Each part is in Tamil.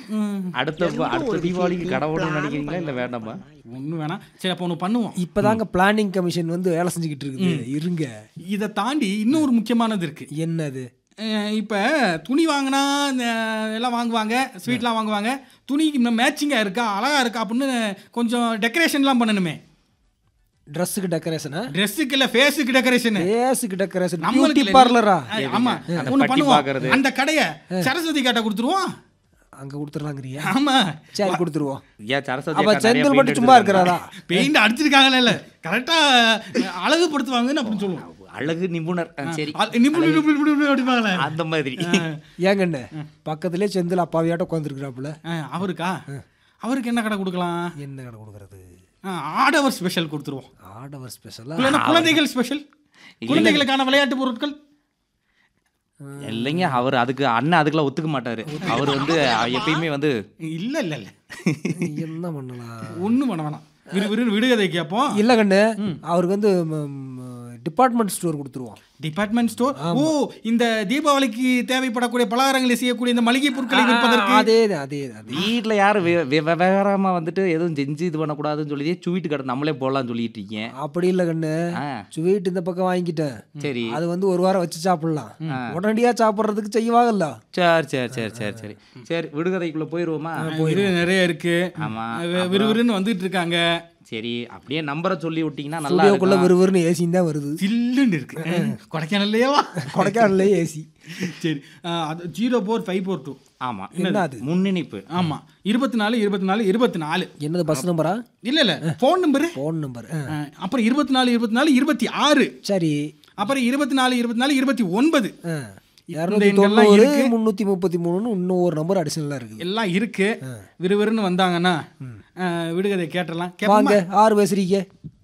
அடுத்த அடுத்த தீபாவளிக்கு கடவுள் நினைக்கிறீங்களா இல்ல வேண்டாமா ஒன்றும் வேணாம் சரி அப்போ ஒன்று பண்ணுவோம் இப்பதாங்க பிளானிங் கமிஷன் வந்து வேலை செஞ்சுக்கிட்டு இருக்குது இருங்க இதை தாண்டி இன்னொரு முக்கியமானது இருக்கு என்னது அஹ் இப்ப துணி வாங்கினா இந்த எல்லாம் வாங்குவாங்க ஸ்வீட்லாம் வாங்குவாங்க துணிக்கு மேட்சிங்காக இருக்கா அழகா இருக்கா அப்படின்னு கொஞ்சம் டெக்கரேஷன்லாம் பண்ணணுமே ட்ரெஸ்ஸுக்கு டெக்கரேஷனா ட்ரெஸ்ஸுக்கு இல்லை ஃபேஸுக்கு டெக்கரேஷன் ஃபேஸுக்கு டெக்கரேஷன் நம்மளுக்கு பியூட்டி இல்ல. பார்லரா அஹ் ஆமா அந்த ஒண்ணு பட்டி பண்ணுவோம் பார்க்கறது. அந்த கடையை சரஸ்வதி கிட்ட கொடுத்துருவோம் அங்க கொடுத்துடலாங்கிறியா ஆமா சரி கொடுத்துருவோம் ஏன் சரஸ்வதி அப்ப அக்கா நிறைய செந்தில் paint மட்டும் சும்மா எடுத்திருக்காங்க. இருக்கிறாரா பெயிண்ட் அடிச்சிருக்காங்கல்ல இல்ல கரெக்டா அழகுபடுத்துவாங்கன்னு அப்படின்னு சொல்லுவோம் அழகு நிபுணர் ஆ, சரி அ- நிபுணு நிபுணு நிபுணு அடிப்பாங்களே அந்த மாதிரி ஏங்கண்ணே பக்கத்திலே செந்தில் அப்பாவியாட்ட உட்காந்துருக்குறாப்புல அஹ் அவருக்கா அவருக்கு என்ன கடை கொடுக்கலாம் என்ன கடை கொடுக்கறது அஹ் ஆடவர் ஸ்பெஷல் கொடுத்துருவோம் ஆடவர் ஸ்பெஷலா இல்லைன்னா குழந்தைகள் ஸ்பெஷல் குழந்தைகளுக்கான விளையாட்டு பொருட்கள் இல்லைங்க அவர் அதுக்கு அண்ணன் அதுக்கெல்லாம் ஒத்துக்க மாட்டாரு அவர் வந்து எப்பயுமே வந்து இல்ல இல்ல இல்ல என்ன பண்ணலாம் ஒண்ணும் பண்ண வேணாம் விறுவிறுன்னு விடுகதை கேட்போம் இல்ல கண்ணு அவருக்கு வந்து டிபார்ட்மெண்ட் ஸ்டோர் கொடுத்துருவோம் டிபார்ட்மெண்ட் ஸ்டோர் ஓ இந்த தீபாவளிக்கு தேவைப்படக்கூடிய பலகாரங்களை செய்யக்கூடிய இந்த மளிகை பொருட்களை விற்பதற்கு அதே தான் அதே தான் அதே வீட்டில் யாரும் வே- வே- விவகாரமா வந்துட்டு எதுவும் செஞ்சு இது பண்ணக்கூடாதுன்னு சொல்லி ஸ்வீட் கடை நம்மளே போடலாம்னு சொல்லிட்டு இருக்கீங்க அப்படி இல்ல கண்ணு ஆ, ஸ்வீட் இந்த பக்கம் வாங்கிட்டேன் சரி அது வந்து ஒரு வாரம் வச்சு சாப்பிடலாம் உடனடியா சாப்பிட்றதுக்கு செய்வாங்கல்ல சரி சரி சரி சரி சரி சரி விடுகதைக்குள்ள போயிருவோமா இது நிறைய இருக்கு ஆமா வி- விறுவிறுன்னு வந்துட்டு இருக்காங்க சரி அப்படியே நம்பரை சொல்லி விட்டீங்கன்னா நல்லா ஸ்டுடியோக்குள்ள இருக்கும் விறுவிறுன்னு ஏசியும் தான் வருது சில்லுன்னு இருக்கு கொடைக்கானல்லையேவா கொடைக்கானல்ல ஏசி சரி அஹ், அது zero four five four two ஆமா என்ன அது முன்னிணைப்பு ஆமா இருபத்தி நாலு இருபத்தி நாலு இருபத்தி நாலு என்னது பஸ் நம்பரா இல்ல இல்ல ஃபோன் நம்பரு ஃபோன் நம்பர் அப்புறம் இருபத்தி நாலு இருபத்தி நாலு இருபத்தி ஆறு சரி அப்புறம் இருபத்தி நாலு இருபத்தி நாலு இருபத்தி ஒன்பது இரநூத்தி எண்கள்லாம் தொண்ணூறு இருக்கு. முந்நூற்றி முப்பத்தி மூணுன்னு இன்னும் ஒரு நம்பர் அடிஷனலாக இருக்குது எல்லாம் இருக்கு விறுவிறுன்னு வந்தாங்கன்னா அஹ், விடுகதை கேட்டலாம் வாங்க கேட்பாங்க ஆறு பேசுறீங்க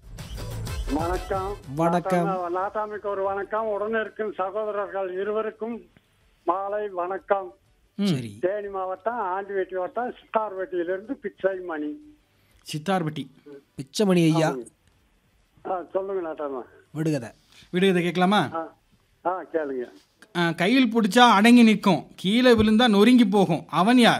வணக்கம் வணக்கம். நாட்டாம- நாட்டாமைக்கு ஒரு வணக்கம் உடனே இருக்கும் சகோதரர்கள் இருவருக்கும் மாலை வணக்கம் சரி தேனி மாவட்டம் ஆண்டிவேட்டி வட்டம் சித்தார்வேட்டியிலிருந்து பிச்சை மணி சித்தார்பட்டி பிச்சைமணி ஐயா ஆ, சொல்லுங்க நாட்டாமா விடுகதை விடுகதை கேட்கலாமா ஆ ஆ கேளுங்க அஹ், கையில் பிடிச்சா அடங்கி நிற்கும் கீழே விழுந்தா நொறுங்கி போகும் அவன் யார்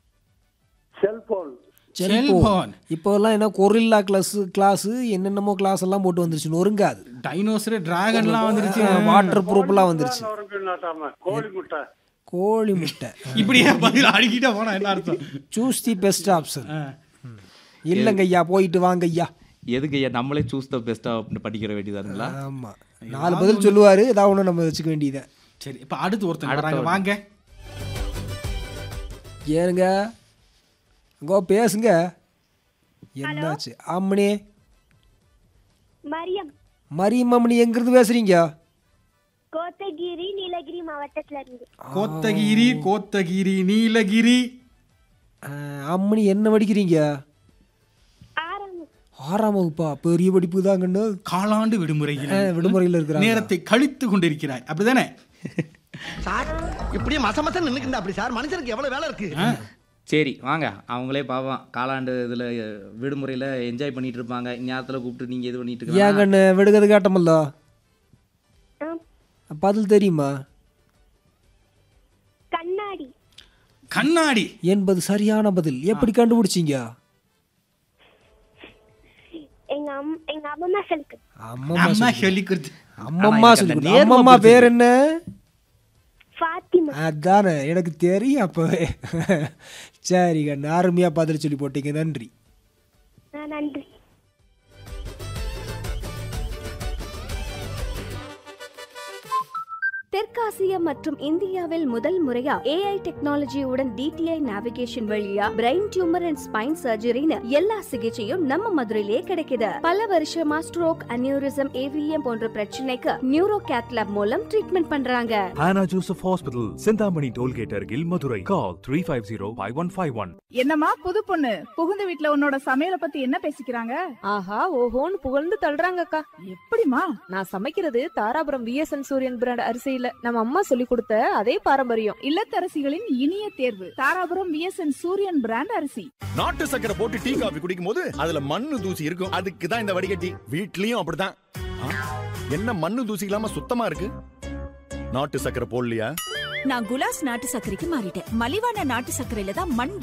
செல்போன் செல்போன் இப்போல்லாம் என்ன கொரில்லா கிளாஸ் கிளாஸ் என்னென்னமோ கிளாஸ் எல்லாம் போட்டு வந்துருச்சு நொறுங்காது டைனோசர் டிராகன்லாம் வந்துருச்சு வாட்டர் ப்ரூஃப்லாம் வந்துருச்சு வருங்க நாட்டாமா கோழி முட்டை கோழி முட்டை இப்படியே பதில் அடிக்கிட்டே போனா என்ன அர்த்தம் சூஸ் தி பெஸ்ட் ஆப்ஷன் அஹ், இல்லைங்க ஐயா போயிட்டு வாங்க ஐயா எதுக்கு ஐயா நம்மளே சூஸ் த பெஸ்டா படிக்கிற வேண்டியதானுங்களா ஆமா நாலு பதில் சொல்லுவாரு ஏதாவது ஒன்று நம்ம வச்சுக்க வேண்டியதை சரி இப்ப அடுத்து ஒருத்தங்க வராங்க வாங்க ஏனுங்க அங்கோ பேசுங்க என்னாச்சு அம்மணி மரியம் மரியம் அம்மணி எங்கிருந்து பேசுறீங்க கோத்தகிரி நீலகிரி மாவட்டத்துல இருந்து கோத்தகிரி கோத்தகிரி நீலகிரி ஆ, அம்மணி என்ன படிக்கிறீங்க ஆறாம் ஆறாம் வகுப்பா பெரிய படிப்பு தாங்கன்னு காலாண்டு விடுமுறையில் விடுமுறையில் இருக்கிறாங்க நேரத்தை கழித்து கொண்டிருக்கிறாய் அப்படிதானே சார் இப்படியே மச மசம் நின்னுக்கிட்டு அப்படி சார் மனுஷனுக்கு எவ்வளவு வேலை இருக்கு சரி வாங்க அவங்களே பாவம் காலாண்டு இதுல விடுமுறையில என்ஜாய் பண்ணிட்டு இருப்பாங்க இந்நேரத்துல கூப்பிட்டு நீங்க இது பண்ணிட்டு ஏன் இருக்காங்க கண்ணு விடுகதை காட்டமல்ல ஆம். பதில் தெரியுமா கண்ணாடி கண்ணாடி என்பது சரியான பதில் எப்படி கண்டுபிடிச்சீங்க எங்க அம் எங்க அம்மா சொல்லுக்கு அம்மம்மா அம்மா சொல்லி- சொல்லி கொடுத்து அம்மம்மா ஆனா சொல்லி எனக்கு கொடுத்தா. அந்த நேர்மை அம்மம்மா பேர் என்ன ஃபாத்திமா அதானே எனக்கு தெரியும் அப்பவே சரி கண்ணு அருமையா பதில் சொல்லி போட்டீங்க நன்றி ஆ, நன்றி தெற்காசியா மற்றும் இந்தியாவில் முதல் முறையா ஏஐ டெக்னாலஜியுடன் டிடிஐ நேவிகேஷன் வழியா பிரெயின் டியூமர் அண்ட் ஸ்பைன் சர்ஜரின்னு எல்லா சிகிச்சையும் நம்ம மதுரையிலே கிடைக்குது பல வருஷமா ஸ்ட்ரோக் அனியூரிசம் ஏவிஎம் போன்ற பிரச்சனைக்கு நியூரோ கேத்லாப் மூலம் ட்ரீட்மெண்ட் பண்றாங்க Hannah Joseph Hospital, Sindhamani Tollgate Argil, Madurai. Call 350-5151. என்னம்மா புது பொண்ணு புகுந்த வீட்ல உன்னோட சமையல பத்தி என்ன பேசிக்கிறாங்க ஆஹா ஓஹோன்னு புகழ்ந்து தள்ளுறாங்கக்கா எப்படிமா நான் சமைக்கிறது தாராபுரம் விஎஸ்என் சூரியன் பிராண்ட் அரிசியில நம்ம அம்மா சொல்லி கொடுத்த அதே பாரம்பரியம் இல்லத்தரசிகளின் இனிய தேர்வு தாராபுரம் விஎஸ்என் சூரியன் பிராண்ட் அரிசி நாட்டு சக்கரை போட்டு டீ காபி குடிக்கும் போது அதுல மண்ணு தூசி இருக்கும் அதுக்கு தான் இந்த வடிகட்டி வீட்லயும் அப்படிதான் ஆ, என்ன மண்ணு தூசி இல்லாம சுத்தமா இருக்கு நாட்டு சக்கரை போடலையா நான் குலாஸ் நாட்டு சர்க்கரைக்கு மாறிட்டேன் மலிவான நாட்டு சர்க்கரையில தான் மண்